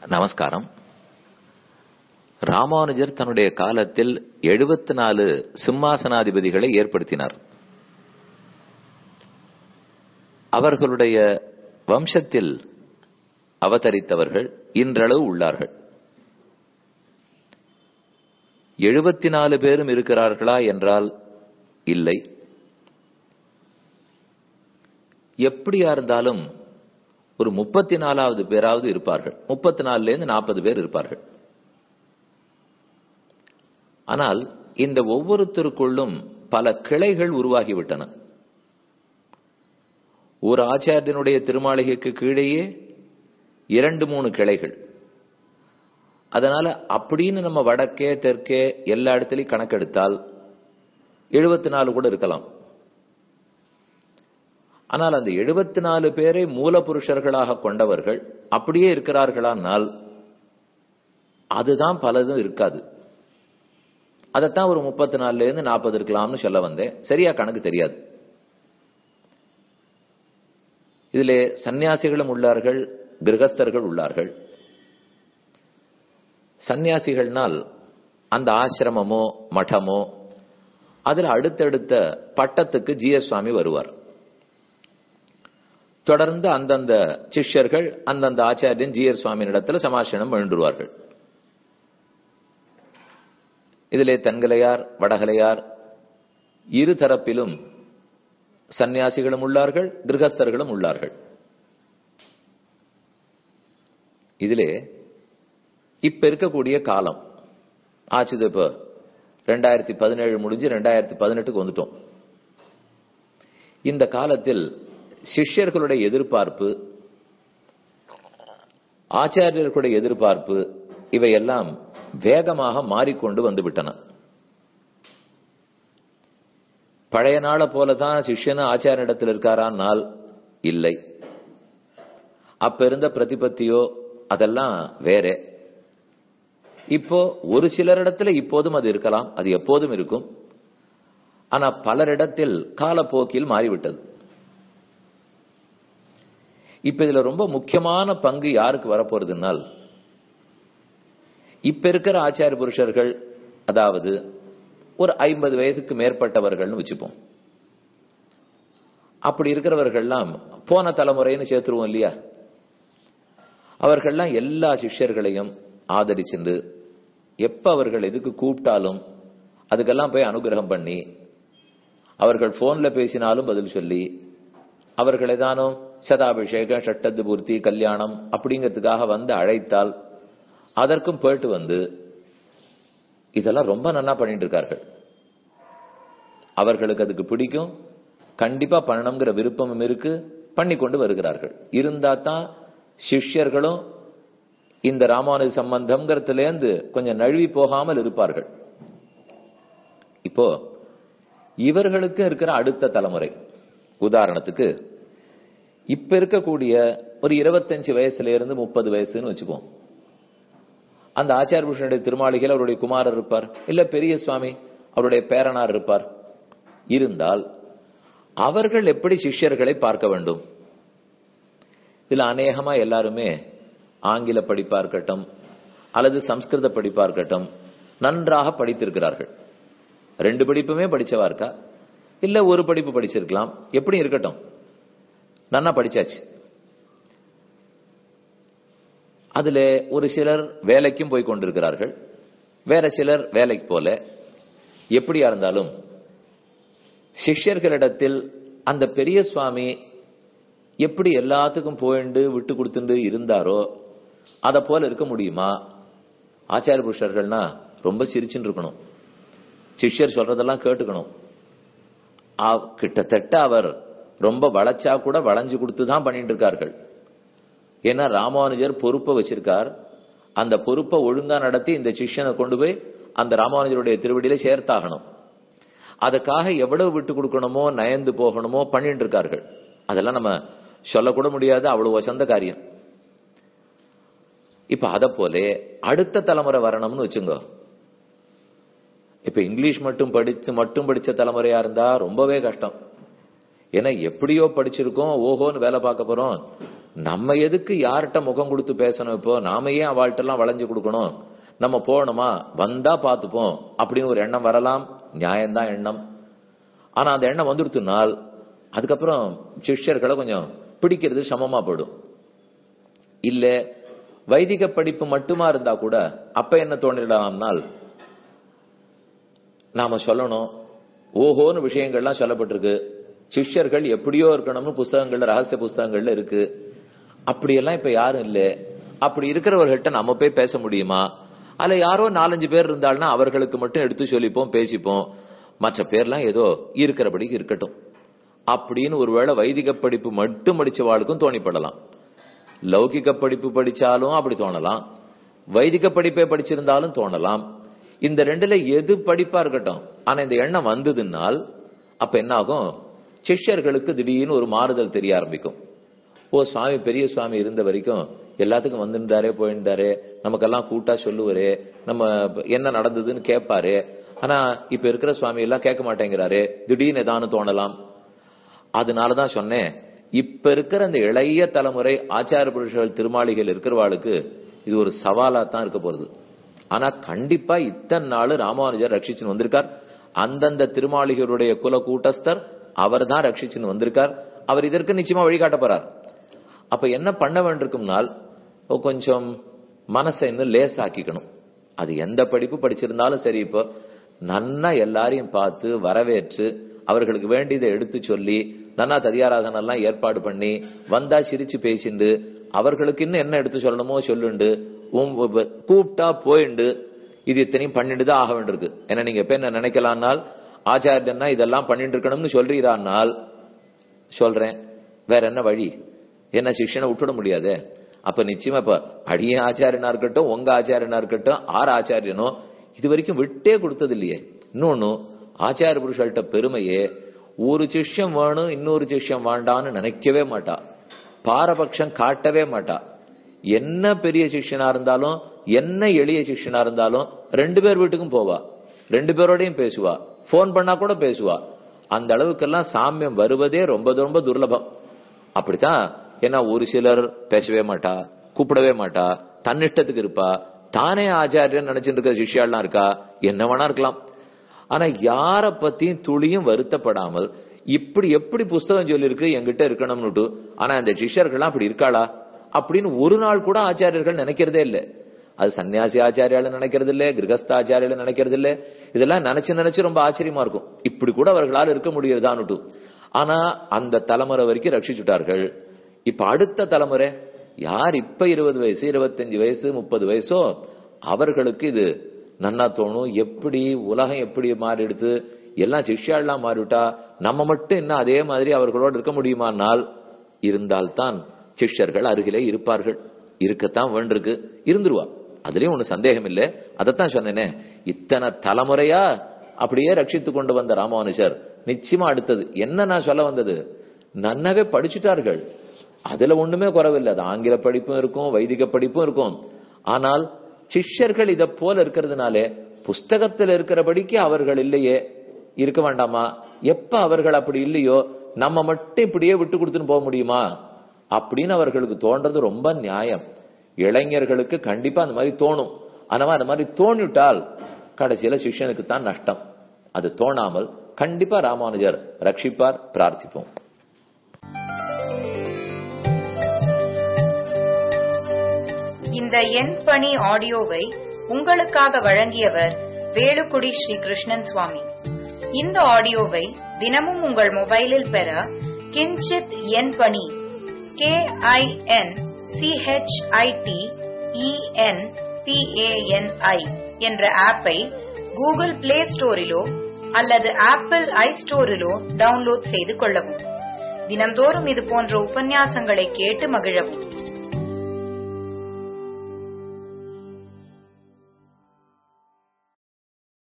நமஸ்காரம் ராமானுஜர் தன்னுடைய காலத்தில் எழுபத்தி நாலு சிம்மாசனாதிபதிகளை ஏற்படுத்தினார் அவர்களுடைய வம்சத்தில் அவதரித்தவர்கள் இன்றளவு உள்ளார்கள் எழுபத்தி நாலு பேரும் இருக்கிறார்களா என்றால் இல்லை எப்படியா இருந்தாலும் ஒரு முப்பத்தி நாலாவது பேராவது இருப்பார்கள் முப்பத்தி நாலுல இருந்து நாற்பது பேர் இருப்பார்கள் ஆனால் இந்த ஒவ்வொருத்தருக்குள்ளும் பல கிளைகள் உருவாகிவிட்டன ஒரு ஆச்சாரியனுடைய திருமாளிகைக்கு கீழேயே இரண்டு மூணு கிளைகள் அதனால அப்படின்னு நம்ம வடக்கே தெற்கே எல்லா இடத்துலையும் கணக்கெடுத்தால் எழுபத்தி நாலு கூட இருக்கலாம் ஆனால் அந்த எழுபத்தி நாலு பேரை மூல புருஷர்களாக கொண்டவர்கள் அப்படியே இருக்கிறார்களானால் அதுதான் பலதும் இருக்காது அதைத்தான் ஒரு முப்பத்தி நாலுல இருந்து நாற்பது இருக்கலாம்னு சொல்ல வந்தேன் சரியா கணக்கு தெரியாது இதிலே சந்நியாசிகளும் உள்ளார்கள் கிரகஸ்தர்கள் உள்ளார்கள் சந்நியாசிகள்னால் அந்த ஆசிரமமோ மடமோ அதில் அடுத்தடுத்த பட்டத்துக்கு ஜிஎஸ் சுவாமி வருவார் தொடர்ந்து அந்தந்த சிஷ்யர்கள் அந்தந்த ஆச்சாரியன் ஜி எஸ் சுவாமியின் இடத்துல சமாசனம் வேண்டுவார்கள் இதிலே தென்கலையார் வடகலையார் இரு தரப்பிலும் சந்நியாசிகளும் உள்ளார்கள் கிரகஸ்தர்களும் உள்ளார்கள் இதிலே இப்ப இருக்கக்கூடிய காலம் ஆச்சுது இப்ப ரெண்டாயிரத்தி பதினேழு முடிஞ்சு ரெண்டாயிரத்தி பதினெட்டுக்கு வந்துட்டோம் இந்த காலத்தில் சிஷ்யர்களுடைய எதிர்பார்ப்பு ஆச்சாரியர்களுடைய எதிர்பார்ப்பு இவையெல்லாம் வேகமாக மாறிக்கொண்டு வந்து விட்டன பழைய நாளை போலதான் சிஷ்யனு ஆச்சாரியனிடத்தில் இருக்காரானால் இல்லை அப்ப இருந்த பிரதிபத்தியோ அதெல்லாம் வேற இப்போ ஒரு சிலரிடத்துல இப்போதும் அது இருக்கலாம் அது எப்போதும் இருக்கும் ஆனா பலரிடத்தில் காலப்போக்கில் மாறிவிட்டது இப்ப இதுல ரொம்ப முக்கியமான பங்கு யாருக்கு வரப்போறதுனால் இப்ப இருக்கிற ஆச்சாரிய புருஷர்கள் அதாவது ஒரு ஐம்பது வயசுக்கு மேற்பட்டவர்கள்னு வச்சுப்போம் அப்படி இருக்கிறவர்கள்லாம் போன தலைமுறைன்னு சேர்த்துருவோம் இல்லையா அவர்கள்லாம் எல்லா சிஷ்யர்களையும் ஆதரிச்சிருந்து எப்ப அவர்கள் எதுக்கு கூப்பிட்டாலும் அதுக்கெல்லாம் போய் அனுகிரகம் பண்ணி அவர்கள் போன்ல பேசினாலும் பதில் சொல்லி அவர்கள் ஏதானும் சதாபிஷேகம் ஷட்டத்து பூர்த்தி கல்யாணம் அப்படிங்கிறதுக்காக வந்து அழைத்தால் அதற்கும் போயிட்டு வந்து இதெல்லாம் ரொம்ப நல்லா பண்ணிட்டு இருக்கார்கள் அவர்களுக்கு அதுக்கு பிடிக்கும் கண்டிப்பா பண்ணணுங்கிற விருப்பமும் இருக்கு பண்ணி கொண்டு வருகிறார்கள் இருந்தா தான் சிஷ்யர்களும் இந்த ராமானுஜ சம்பந்தம்ங்கிறதுலேருந்து கொஞ்சம் நழுவி போகாமல் இருப்பார்கள் இப்போ இவர்களுக்கு இருக்கிற அடுத்த தலைமுறை உதாரணத்துக்கு இப்ப இருக்கக்கூடிய ஒரு இருபத்தஞ்சு வயசுல இருந்து முப்பது வயசுன்னு வச்சுப்போம் அந்த ஆச்சார புருஷனுடைய திருமாளிகையில் அவருடைய குமாரர் இருப்பார் இல்ல பெரிய சுவாமி அவருடைய பேரனார் இருப்பார் இருந்தால் அவர்கள் எப்படி சிஷ்யர்களை பார்க்க வேண்டும் இதுல அநேகமா எல்லாருமே ஆங்கில படிப்பா இருக்கட்டும் அல்லது சம்ஸ்கிருத படிப்பா இருக்கட்டும் நன்றாக படித்திருக்கிறார்கள் ரெண்டு படிப்புமே படிச்சவா இருக்கா இல்ல ஒரு படிப்பு படிச்சிருக்கலாம் எப்படி இருக்கட்டும் நன்னா படிச்சாச்சு அதுல ஒரு சிலர் வேலைக்கும் போய் கொண்டிருக்கிறார்கள் வேற சிலர் வேலைக்கு போல எப்படியா இருந்தாலும் சிஷ்யர்களிடத்தில் அந்த பெரிய சுவாமி எப்படி எல்லாத்துக்கும் போயிண்டு விட்டு கொடுத்துட்டு இருந்தாரோ அத போல இருக்க முடியுமா ஆச்சாரிய புருஷர்கள்னா ரொம்ப சிரிச்சுன்னு இருக்கணும் சிஷ்யர் சொல்றதெல்லாம் கேட்டுக்கணும் கிட்டத்தட்ட அவர் ரொம்ப வளைச்சா கூட வளைஞ்சு கொடுத்து தான் பண்ணிட்டு இருக்கார்கள் ஏன்னா ராமானுஜர் பொறுப்பை வச்சிருக்கார் அந்த பொறுப்பை ஒழுங்கா நடத்தி இந்த சிஷ்யனை கொண்டு போய் அந்த ராமானுஜருடைய திருவடியில சேர்த்தாகணும் அதுக்காக எவ்வளவு விட்டு கொடுக்கணுமோ நயந்து போகணுமோ பண்ணிட்டு இருக்கார்கள் அதெல்லாம் நம்ம சொல்லக்கூட முடியாது அவ்வளவு வசந்த காரியம் இப்ப அத போல அடுத்த தலைமுறை வரணும்னு வச்சுங்க இப்ப இங்கிலீஷ் மட்டும் படிச்சு மட்டும் படிச்ச தலைமுறையா இருந்தா ரொம்பவே கஷ்டம் ஏன்னா எப்படியோ படிச்சிருக்கோம் ஓஹோன்னு வேலை பார்க்க போறோம் நம்ம எதுக்கு யார்கிட்ட முகம் கொடுத்து பேசணும் இப்போ நாம ஏன் அவள்கிட்ட எல்லாம் வளைஞ்சு கொடுக்கணும் நம்ம போகணுமா வந்தா பார்த்துப்போம் அப்படின்னு ஒரு எண்ணம் வரலாம் நியாயம்தான் எண்ணம் ஆனா அந்த எண்ணம் வந்துடுத்துனால் அதுக்கப்புறம் சிஷ்யர்களை கொஞ்சம் பிடிக்கிறது சமமா போயிடும் இல்ல வைதிக படிப்பு மட்டுமா இருந்தா கூட அப்ப என்ன தோணிடலாம்னால் நாம சொல்லணும் ஓஹோன்னு விஷயங்கள்லாம் சொல்லப்பட்டிருக்கு சிஷ்யர்கள் எப்படியோ இருக்கணும்னு புஸ்தகங்கள்ல ரகசிய புஸ்தகங்கள்ல இருக்கு அப்படியெல்லாம் இப்ப யாரும் இல்ல அப்படி இருக்கிறவர்கள்ட்ட நம்ம போய் பேச முடியுமா அல்ல யாரோ நாலஞ்சு பேர் இருந்தால்னா அவர்களுக்கு மட்டும் எடுத்து சொல்லிப்போம் பேசிப்போம் மற்ற பேர்லாம் ஏதோ இருக்கிறபடிக்கு இருக்கட்டும் அப்படின்னு ஒருவேளை வைதிக படிப்பு மட்டும் படிச்சவாளுக்கும் தோணிப்படலாம் லௌகிக படிப்பு படிச்சாலும் அப்படி தோணலாம் வைதிக படிப்பை படிச்சிருந்தாலும் தோணலாம் இந்த ரெண்டுல எது படிப்பா இருக்கட்டும் ஆனா இந்த எண்ணம் வந்ததுனால் அப்ப என்ன ஆகும் சிஷ்யர்களுக்கு திடீர்னு ஒரு மாறுதல் தெரிய ஆரம்பிக்கும் ஓ சுவாமி பெரிய சுவாமி இருந்த வரைக்கும் எல்லாத்துக்கும் வந்திருந்தாரே போயிருந்தாரு நமக்கெல்லாம் கூட்டா சொல்லுவாரு நம்ம என்ன நடந்ததுன்னு கேட்பாரு ஆனா இப்ப இருக்கிற சுவாமி எல்லாம் கேட்க மாட்டேங்கிறாரு திடீர்னு ஏதானு தோணலாம் அதனாலதான் சொன்னேன் இப்ப இருக்கிற அந்த இளைய தலைமுறை ஆச்சார புருஷர்கள் திருமாளிகள் இருக்கிறவாளுக்கு இது ஒரு சவாலா தான் இருக்க போறது ஆனா கண்டிப்பா இத்தனை நாள் ராமானுஜர் ரட்சிச்சுன்னு வந்திருக்கார் அந்தந்த திருமாளிகளுடைய குல கூட்டஸ்தர் அவர் தான் ரட்சிச்சுன்னு வந்திருக்கார் அவர் இதற்கு நிச்சயமா வழிகாட்ட போறார் அப்ப என்ன பண்ண வேண்டியிருக்கும்னால் கொஞ்சம் மனசை இன்னும் லேசாக்கிக்கணும் அது எந்த படிப்பு படிச்சிருந்தாலும் சரி இப்போ நன்னா எல்லாரையும் பார்த்து வரவேற்று அவர்களுக்கு வேண்டியதை எடுத்து சொல்லி நன்னா ததியாராதனை எல்லாம் ஏற்பாடு பண்ணி வந்தா சிரிச்சு பேசிண்டு அவர்களுக்கு இன்னும் என்ன எடுத்து சொல்லணுமோ சொல்லுண்டு கூப்பிட்டா போயிண்டு இது இத்தனையும் பண்ணிட்டு தான் ஆக வேண்டியிருக்கு ஏன்னா நீங்க இப்ப என்ன நினைக்கலாம்னால் ஆச்சாரியன்னா இதெல்லாம் பண்ணிட்டு இருக்கணும்னு சொல்றீரானால் சொல்றேன் வேற என்ன வழி என்ன சிஷ்யனை விட்டுட முடியாது அப்ப நிச்சயமா இப்ப அடிய ஆச்சாரியனா இருக்கட்டும் உங்க ஆச்சாரியனா இருக்கட்டும் ஆறு ஆச்சாரியனோ இது வரைக்கும் விட்டே கொடுத்தது இல்லையே இன்னொன்னு ஆச்சார புருஷர்கிட்ட பெருமையே ஒரு சிஷ்யம் வேணும் இன்னொரு சிஷ்யம் வேண்டான்னு நினைக்கவே மாட்டா பாரபட்சம் காட்டவே மாட்டா என்ன பெரிய சிஷ்யனா இருந்தாலும் என்ன எளிய சிஷ்யனா இருந்தாலும் ரெண்டு பேர் வீட்டுக்கும் போவா ரெண்டு பேரோடையும் பேசுவா போன் பண்ணா கூட பேசுவா அந்த அளவுக்கெல்லாம் சாமியம் வருவதே ரொம்ப ரொம்ப துர்லபம் அப்படித்தான் ஏன்னா ஒரு சிலர் பேசவே மாட்டா கூப்பிடவே மாட்டா தன்னிஷ்டத்துக்கு இருப்பா தானே ஆச்சாரியன் நினைச்சிட்டு இருக்க சிஷ்யாலாம் இருக்கா என்ன வேணா இருக்கலாம் ஆனா யார பத்தியும் துளியும் வருத்தப்படாமல் இப்படி எப்படி புஸ்தகம் சொல்லியிருக்கு என்கிட்ட இருக்கணும்னுட்டு ஆனா அந்த சிஷ்யர்கள்லாம் அப்படி இருக்காளா அப்படின்னு ஒரு நாள் கூட ஆச்சாரியர்கள் நினைக்கிறதே இல்லை அது சன்னியாசி ஆச்சாரியால நினைக்கிறது இல்ல கிரகஸ்த ஆச்சாரியால நினைக்கிறது இல்ல இதெல்லாம் நினைச்சு நினைச்சு ரொம்ப ஆச்சரியமா இருக்கும் இப்படி கூட அவர்களால் இருக்க முடியுதான்னுட்டு ஆனா அந்த தலைமுறை வரைக்கும் ரட்சிச்சுட்டார்கள் இப்ப அடுத்த தலைமுறை யார் இப்ப இருபது வயசு இருபத்தஞ்சு வயசு முப்பது வயசோ அவர்களுக்கு இது நன்னா தோணும் எப்படி உலகம் எப்படி மாறிடுது எல்லாம் சிஷ்யாலாம் மாறிவிட்டா நம்ம மட்டும் இன்னும் அதே மாதிரி அவர்களோடு இருக்க முடியுமானால் இருந்தால்தான் சிஷ்யர்கள் அருகிலே இருப்பார்கள் இருக்கத்தான் வேண்டிருக்கு இருந்துருவா அதுலயும் ஒண்ணு சந்தேகம் இல்லை அதைத்தான் சொன்னேனே இத்தனை தலைமுறையா அப்படியே ரட்சித்து கொண்டு வந்த ராமானுஜர் நிச்சயமா அடுத்தது என்ன நான் சொல்ல வந்தது நன்னாவே படிச்சுட்டார்கள் அதுல ஒண்ணுமே குறவில்லை அது ஆங்கில படிப்பும் இருக்கும் வைதிக படிப்பும் இருக்கும் ஆனால் சிஷ்யர்கள் இத போல இருக்கிறதுனாலே புஸ்தகத்தில் இருக்கிறபடிக்கு அவர்கள் இல்லையே இருக்க வேண்டாமா எப்ப அவர்கள் அப்படி இல்லையோ நம்ம மட்டும் இப்படியே விட்டு கொடுத்துன்னு போக முடியுமா அப்படின்னு அவர்களுக்கு தோன்றது ரொம்ப நியாயம் இளைஞர்களுக்கு கண்டிப்பா அந்த மாதிரி தோணும் ஆனா அந்த மாதிரி தோணிவிட்டால் கடைசியில சிஷ்யனுக்கு தான் நஷ்டம் அது தோணாமல் கண்டிப்பா ராமானுஜர் ரட்சிப்பார் பிரார்த்திப்போம் இந்த எண் பணி ஆடியோவை உங்களுக்காக வழங்கியவர் வேலுக்குடி ஸ்ரீ கிருஷ்ணன் சுவாமி இந்த ஆடியோவை தினமும் உங்கள் மொபைலில் பெற கிஞ்சித் எண் பணி கே ஐ என் சிஹெச்ஐடி இஎன் பிஏஎன்ஐ என்ற ஆப்பை கூகுள் பிளே ஸ்டோரிலோ அல்லது ஆப்பிள் ஐ ஸ்டோரிலோ டவுன்லோட் செய்து கொள்ளவும் தினம்தோறும் இது போன்ற உபன்யாசங்களை கேட்டு மகிழவும்